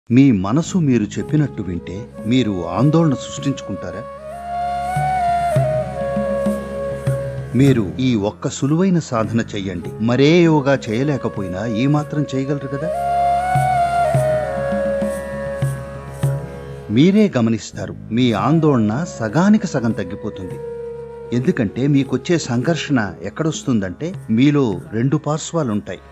మీ మనసు మీరు చెప్పినట్టు వింటే మీరు ఆందోళన సృష్టించుకుంటారా మీరు ఈ ఒక్క సులువైన సాధన చెయ్యండి మరే యోగా చేయలేకపోయినా ఈ మాత్రం చేయగలరు కదా మీరే గమనిస్తారు మీ ఆందోళన సగానికి సగం తగ్గిపోతుంది ఎందుకంటే మీకొచ్చే సంఘర్షణ ఎక్కడొస్తుందంటే మీలో రెండు పార్శ్వాలుంటాయి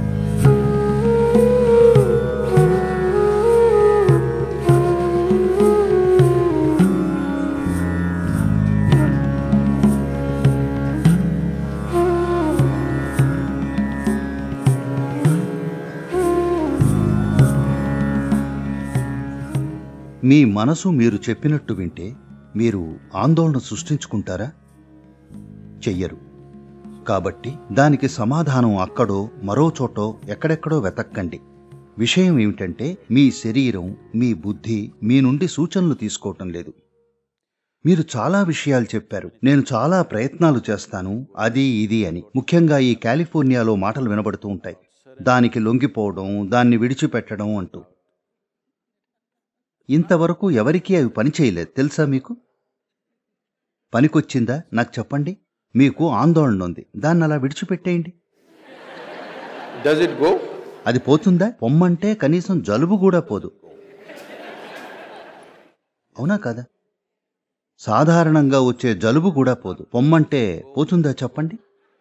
మీ మనసు మీరు చెప్పినట్టు వింటే మీరు ఆందోళన సృష్టించుకుంటారా చెయ్యరు కాబట్టి దానికి సమాధానం అక్కడో మరో చోటో ఎక్కడెక్కడో వెతక్కండి విషయం ఏమిటంటే మీ శరీరం మీ బుద్ధి మీ నుండి సూచనలు తీసుకోవటం లేదు మీరు చాలా విషయాలు చెప్పారు నేను చాలా ప్రయత్నాలు చేస్తాను అది ఇది అని ముఖ్యంగా ఈ కాలిఫోర్నియాలో మాటలు వినబడుతూ ఉంటాయి దానికి లొంగిపోవడం దాన్ని విడిచిపెట్టడం అంటూ ఇంతవరకు ఎవరికీ అవి పని చేయలేదు తెలుసా మీకు పనికొచ్చిందా నాకు చెప్పండి మీకు ఆందోళన ఉంది దాన్ని అలా విడిచిపెట్టేయండి Does it go? అది పోతుందా పొమ్మంటే కనీసం జలుబు కూడా పోదు అవునా కదా సాధారణంగా వచ్చే జలుబు కూడా పోదు పొమ్మంటే పోతుందా చెప్పండి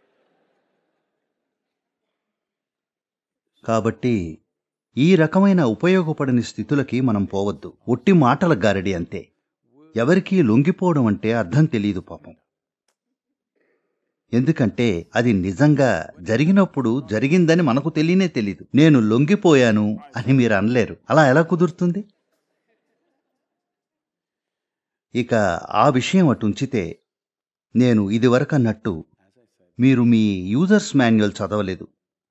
కాబట్టి ఈ రకమైన ఉపయోగపడని స్థితులకి మనం పోవద్దు ఒట్టి మాటల గారడి అంతే ఎవరికీ లొంగిపోవడం అంటే అర్థం తెలియదు పాపం ఎందుకంటే అది నిజంగా జరిగినప్పుడు జరిగిందని మనకు తెలియనే తెలీదు నేను లొంగిపోయాను అని మీరు అనలేరు అలా ఎలా కుదురుతుంది ఇక ఆ విషయం అటు ఉంచితే నేను ఇదివరకు అన్నట్టు మీరు మీ యూజర్స్ మాన్యువల్ చదవలేదు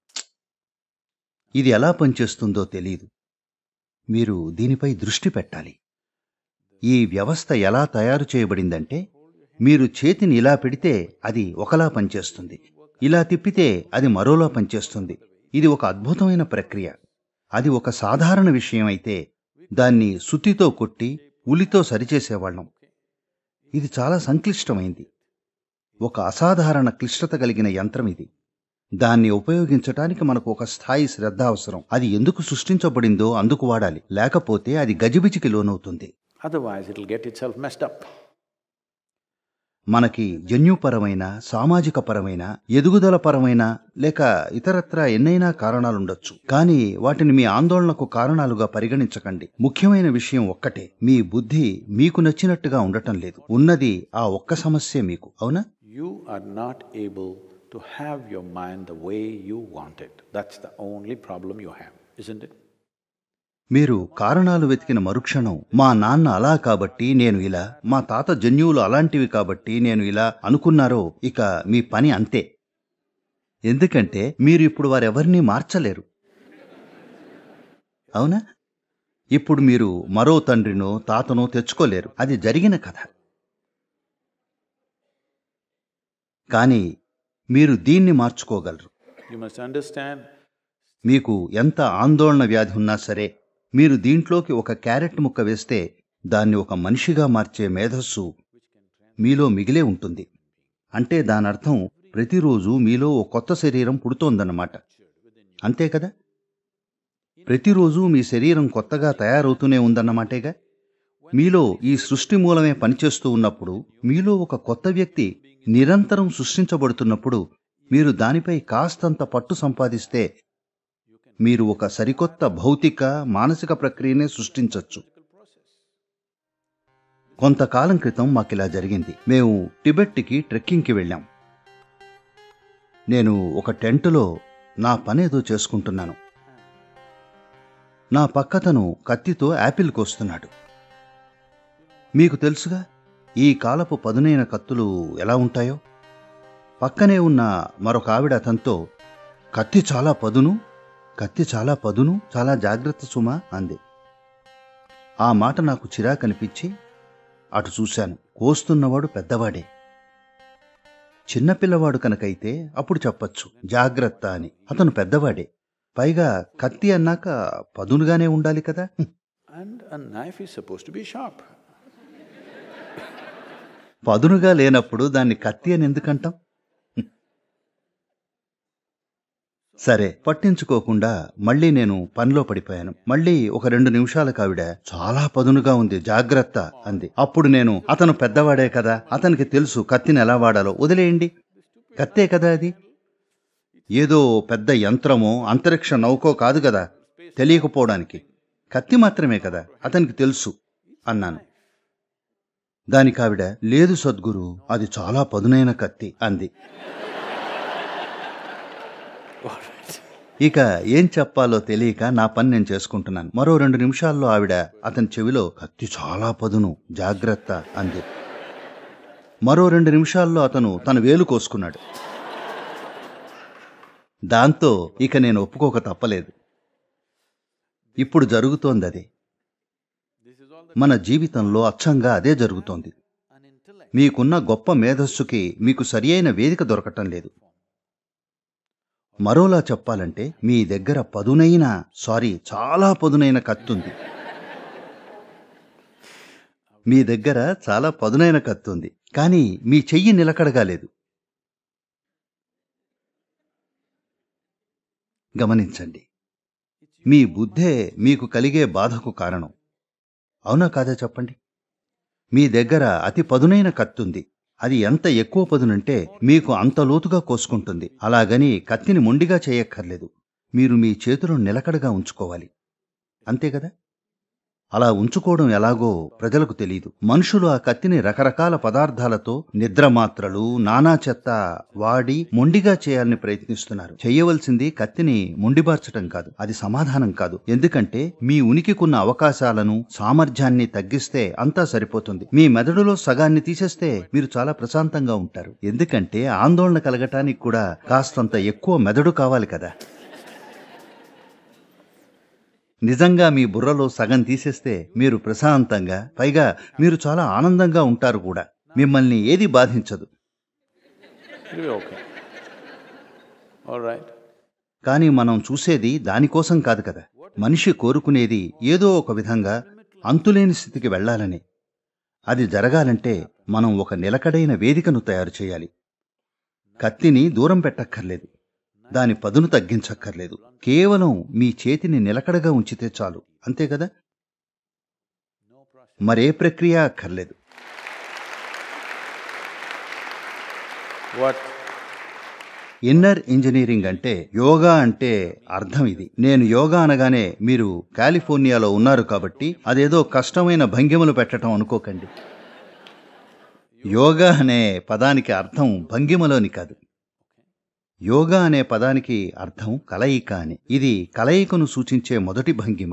ఇది ఎలా పనిచేస్తుందో తెలియదు మీరు దీనిపై దృష్టి పెట్టాలి ఈ వ్యవస్థ ఎలా తయారు చేయబడిందంటే మీరు చేతిని ఇలా పెడితే అది ఒకలా పనిచేస్తుంది ఇలా తిప్పితే అది మరోలా పనిచేస్తుంది ఇది ఒక అద్భుతమైన ప్రక్రియ అది ఒక సాధారణ విషయం అయితే దాన్ని సుత్తితో కొట్టి ఉలితో సరిచేసేవాళ్ళం ఇది చాలా సంక్లిష్టమైంది ఒక అసాధారణ క్లిష్టత కలిగిన యంత్రం ఇది దాన్ని ఉపయోగించటానికి మనకు ఒక స్థాయి శ్రద్ధ అవసరం అది ఎందుకు సృష్టించబడిందో అందుకు వాడాలి లేకపోతే అది గజిబిజికి లోనవుతుంది Otherwise, it'll get itself messed up. మనకి జన్యుపరమైన సామాజిక పరమైన ఎదుగుదల పరమైన లేక ఇతరత్రా ఎన్నైనా కారణాలుండొచ్చు కానీ వాటిని మీ ఆందోళనకు కారణాలుగా పరిగణించకండి ముఖ్యమైన విషయం ఒక్కటే మీ బుద్ధి మీకు నచ్చినట్టుగా ఉండటం లేదు ఉన్నది ఆ ఒక్క సమస్యే మీకు అవునా You are not able to have your mind the way you want it. That's the only problem you have, isn't it? మీరు కారణాలు వెతికిన మరుక్షణం మా నాన్న అలా కాబట్టి నేను ఇలా మా తాత జన్యువులు అలాంటివి కాబట్టి నేను ఇలా అనుకున్నారో ఇక మీ పని అంతే ఎందుకంటే మీరు ఇప్పుడు వారెవరినీ మార్చలేరు అవునా ఇప్పుడు మీరు మరో తండ్రినో తాతనో తెచ్చుకోలేరు అది జరిగిన కథ కానీ మీరు దీన్ని మార్చుకోగలరు You must understand, మీకు ఎంత ఆందోళన వ్యాధి ఉన్నా సరే మీరు దీంట్లోకి ఒక క్యారెట్ ముక్క వేస్తే దాన్ని ఒక మనిషిగా మార్చే మేధస్సు మీలో మిగిలే ఉంటుంది అంటే దానర్థం ప్రతిరోజు మీలో ఓ కొత్త శరీరం పుడుతోందన్నమాట అంతే కదా ప్రతిరోజు మీ శరీరం కొత్తగా తయారవుతూనే ఉందన్నమాటేగా మీలో ఈ సృష్టి మూలమే పనిచేస్తూ ఉన్నప్పుడు మీలో ఒక కొత్త వ్యక్తి నిరంతరం సృష్టించబడుతున్నప్పుడు మీరు దానిపై కాస్తంత పట్టు సంపాదిస్తే మీరు ఒక సరికొత్త భౌతిక మానసిక ప్రక్రియనే సృష్టించవచ్చు కొంతకాలం క్రితం మాకిలా జరిగింది మేము టిబెట్కి ట్రెక్కింగ్కి వెళ్ళాం నేను ఒక టెంటులో నా పనేదో చేసుకుంటున్నాను నా పక్కతను కత్తితో యాపిల్ కోస్తున్నాడు మీకు తెలుసుగా ఈ కాలపు పదునైన కత్తులు ఎలా ఉంటాయో పక్కనే ఉన్న మరొక ఆవిడ అతనితో కత్తి చాలా పదును కత్తి చాలా పదును చాలా జాగ్రత్త సుమా అంది ఆ మాట నాకు చిరాకనిపించి అటు చూశాను కోస్తున్నవాడు పెద్దవాడే చిన్నపిల్లవాడు కనుకైతే అప్పుడు చెప్పచ్చు జాగ్రత్త అని అతను పెద్దవాడే పైగా కత్తి అన్నాక పదునుగానే ఉండాలి కదా And a knife is supposed to be sharp. పదునుగా లేనప్పుడు దాన్ని కత్తి అని ఎందుకంటాం సరే పట్టించుకోకుండా మళ్ళీ నేను పనిలో పడిపోయాను మళ్ళీ ఒక రెండు నిమిషాలకు ఆవిడ చాలా పదునుగా ఉంది జాగ్రత్త అంది అప్పుడు నేను అతను పెద్దవాడే కదా అతనికి తెలుసు కత్తిని ఎలా వాడాలో వదిలేయండి కత్తే కదా అది ఏదో పెద్ద యంత్రమో అంతరిక్ష నౌకో కాదు కదా తెలియకపోవడానికి కత్తి మాత్రమే కదా అతనికి తెలుసు అన్నాను దానికి ఆవిడ లేదు సద్గురు అది చాలా పదునైన కత్తి అంది All right. ఇక ఏం చెప్పాలో తెలియక నా పని నేను చేసుకుంటున్నాను మరో రెండు నిమిషాల్లో ఆవిడ అతని చెవిలో కత్తి చాలా పదును జాగ్రత్త అంది మరో రెండు నిమిషాల్లో అతను తన వేలు కోసుకున్నాడు దాంతో ఇక నేను ఒప్పుకోక తప్పలేదు ఇప్పుడు జరుగుతోంది అదే This is all మన జీవితంలో అచ్చంగా అదే జరుగుతోంది an intellect. మీకున్న గొప్ప మేధస్సుకి మీకు సరియైన వేదిక దొరకటం లేదు మరోలా చెప్పాలంటే మీ దగ్గర పదునైన సారీ చాలా పదునైన కత్తుంది మీ దగ్గర చాలా పదునైన కత్తుంది కానీ మీ చెయ్యి నిలకడగా లేదు గమనించండి మీ బుద్ధే మీకు కలిగే బాధకు కారణం అవునా కాదా చెప్పండి మీ దగ్గర అతి పదునైన కత్తుంది అది ఎంత ఎక్కువ పదునంటే మీకు అంత లోతుగా కోసుకుంటుంది అలాగని కత్తిని మొండిగా చేయక్కర్లేదు మీరు మీ చేతులను నిలకడగా ఉంచుకోవాలి అంతే కదా అలా ఉంచుకోవడం ఎలాగో ప్రజలకు తెలియదు మనుషులు ఆ కత్తిని రకరకాల పదార్థాలతో నిద్రమాత్రలు నానా చెత్త వాడి మొండిగా చేయాలని ప్రయత్నిస్తున్నారు చేయవలసింది కత్తిని మొండిబార్చటం కాదు అది సమాధానం కాదు ఎందుకంటే మీ ఉనికికున్న అవకాశాలను సామర్థ్యాన్ని తగ్గిస్తే అంతా సరిపోతుంది మీ మెదడులో సగాన్ని తీసేస్తే మీరు చాలా ప్రశాంతంగా ఉంటారు ఎందుకంటే ఆందోళన కలగటానికి కూడా కాస్తంత ఎక్కువ మెదడు కావాలి కదా నిజంగా మీ బుర్రలో సగం తీసేస్తే మీరు ప్రశాంతంగా పైగా మీరు చాలా ఆనందంగా ఉంటారు కూడా మిమ్మల్ని ఏది బాధించదు It'll be okay. All right. కానీ మనం చూసేది దానికోసం కాదు కదా మనిషి కోరుకునేది ఏదో ఒక విధంగా అంతులేని స్థితికి వెళ్ళాలని అది జరగాలంటే మనం ఒక నిలకడైన వేదికను తయారు చేయాలి కత్తిని దూరం పెట్టక్కర్లేదు దాని పదును తగ్గించక్కర్లేదు కేవలం మీ చేతిని నిలకడగా ఉంచితే చాలు అంతే కదా మరే ప్రక్రియ అక్కర్లేదు What? ఇన్నర్ ఇంజనీరింగ్ అంటే యోగా అంటే అర్థం ఇది నేను యోగా అనగానే మీరు కాలిఫోర్నియాలో ఉన్నారు కాబట్టి అదేదో కష్టమైన భంగిమలు పెట్టడం అనుకోకండి యోగా అనే పదానికి అర్థం భంగిమలోని కాదు యోగా అనే పదానికి అర్థం కలయిక అని ఇది కలయికను సూచించే మొదటి భంగిమ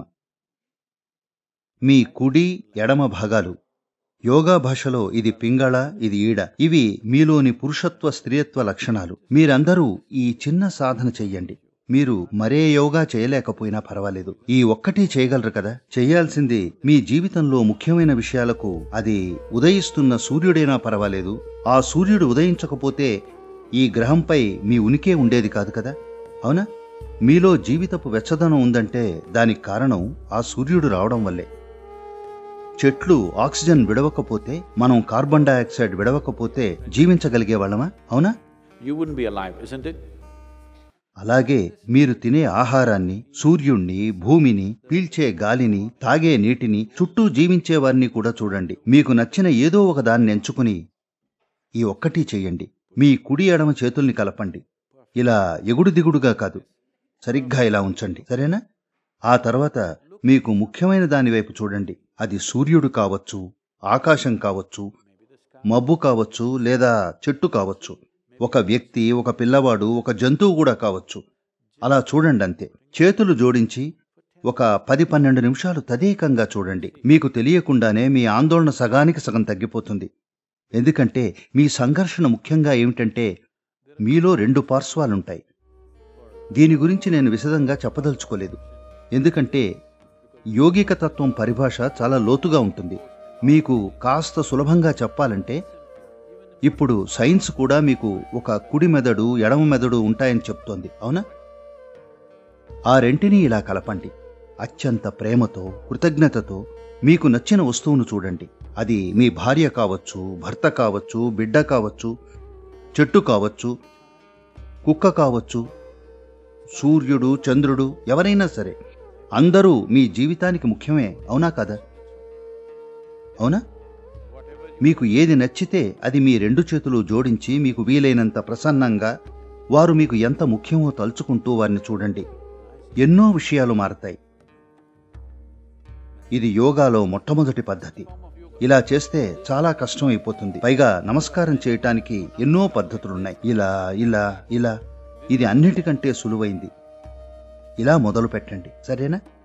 మీ కుడి ఎడమ భాగాలు యోగా భాషలో ఇది పింగళ ఇది ఈడ ఇవి మీలోని పురుషత్వ స్త్రీత్వ లక్షణాలు మీరందరూ ఈ చిన్న సాధన చెయ్యండి మీరు మరే యోగా చేయలేకపోయినా పర్వాలేదు ఈ ఒక్కటి చేయగలరు కదా చేయాల్సింది మీ జీవితంలో ముఖ్యమైన విషయాలకు అది ఉదయిస్తున్న సూర్యుడైనా పర్వాలేదు ఆ సూర్యుడు ఉదయించకపోతే ఈ గ్రహంపై మీ ఉనికే ఉండేది కాదు కదా అవునా మీలో జీవితపు వెచ్చదనం ఉందంటే దానికి కారణం ఆ సూర్యుడు రావడం వల్లే చెట్లు ఆక్సిజన్ విడవకపోతే మనం కార్బన్ డయాక్సైడ్ విడవకపోతే జీవించగలిగే వాళ్ళమా అవునా You wouldn't be alive, isn't it? అలాగే మీరు తినే ఆహారాన్ని సూర్యుణ్ణి భూమిని పీల్చే గాలిని తాగే నీటిని చుట్టూ జీవించే వారిని కూడా చూడండి మీకు నచ్చిన ఏదో ఒక దాన్ని ఎంచుకుని ఈ ఒక్కటి చెయ్యండి మీ కుడి ఎడమ చేతుల్ని కలపండి ఇలా ఎగుడు దిగుడుగా కాదు సరిగ్గా ఇలా ఉంచండి సరేనా ఆ తర్వాత మీకు ముఖ్యమైన దాని వైపు చూడండి అది సూర్యుడు కావచ్చు ఆకాశం కావచ్చు మబ్బు కావచ్చు లేదా చెట్టు కావచ్చు ఒక వ్యక్తి ఒక పిల్లవాడు ఒక జంతువు కూడా కావచ్చు అలా చూడండి అంతే చేతులు జోడించి ఒక పది పన్నెండు నిమిషాలు తదేకంగా చూడండి మీకు తెలియకుండానే మీ ఆందోళన సగానికి సగం తగ్గిపోతుంది ఎందుకంటే మీ సంఘర్షణ ముఖ్యంగా ఏమిటంటే మీలో రెండు పార్శ్వాలుంటాయి దీని గురించి నేను విశదంగా చెప్పదలుచుకోలేదు ఎందుకంటే యోగిక తత్వం పరిభాష చాలా లోతుగా ఉంటుంది మీకు కాస్త సులభంగా చెప్పాలంటే ఇప్పుడు సైన్స్ కూడా మీకు ఒక కుడి మెదడు ఎడమ మెదడు ఉంటాయని చెప్తోంది అవునా ఆ రెంటిని ఇలా కలపండి అత్యంత ప్రేమతో కృతజ్ఞతతో మీకు నచ్చిన వస్తువును చూడండి అది మీ భార్య కావచ్చు భర్త కావచ్చు బిడ్డ కావచ్చు చెట్టు కావచ్చు కుక్క కావచ్చు సూర్యుడు చంద్రుడు ఎవరైనా సరే అందరూ మీ జీవితానికి ముఖ్యమే అవునా కదా అవునా మీకు ఏది నచ్చితే అది మీ రెండు చేతులు జోడించి మీకు వీలైనంత ప్రసన్నంగా వారు మీకు ఎంత ముఖ్యమో తలుచుకుంటూ వారిని చూడండి ఎన్నో విషయాలు మారతాయి ఇది యోగాలో మొట్టమొదటి పద్ధతి ఇలా చేస్తే చాలా కష్టం అయిపోతుంది పైగా నమస్కారం చేయటానికి ఎన్నో పద్ధతులున్నాయి ఇలా ఇలా ఇలా ఇది అన్నిటికంటే సులువైంది ఇలా మొదలు పెట్టండి సరేనా